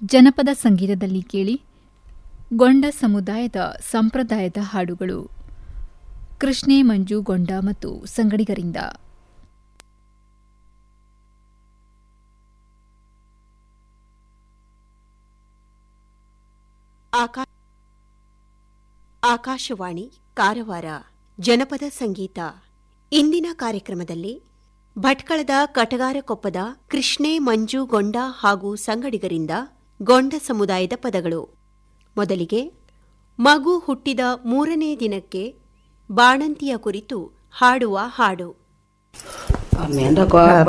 ಜನಪದ ಸಂಗೀತದಲ್ಲಿ ಕೇಳಿ ಗೊಂಡ ಸಮುದಾಯದ ಸಂಪ್ರದಾಯದ ಹಾಡುಗಳು ಕೃಷ್ಣೆ ಮಂಜು ಗೊಂಡ ಮತ್ತು ಸಂಗಡಿಗರಿಂದ ಆಕಾ- ಆಕಾಶವಾಣಿ ಕಾರವಾರ ಜನಪದ ಸಂಗೀತ ಇಂದಿನ ಕಾರ್ಯಕ್ರಮದಲ್ಲಿ ಭಟ್ಕಳದ ಕಟಗಾರಕೊಪ್ಪದ ಕೃಷ್ಣೆ ಮಂಜು ಗೊಂಡ ಹಾಗೂ ಸಂಗಡಿಗರಿಂದ ಗೊಂಡ ಸಮುದಾಯದ ಪದಗಳು ಮೊದಲಿಗೆ ಮಗು ಹುಟ್ಟಿದ ಮೂರನೇ ದಿನಕ್ಕೆ ಬಾಣಂತಿಯ ಕುರಿತು ಹಾಡುವ ಹಾಡು ಆಮೇಲೆ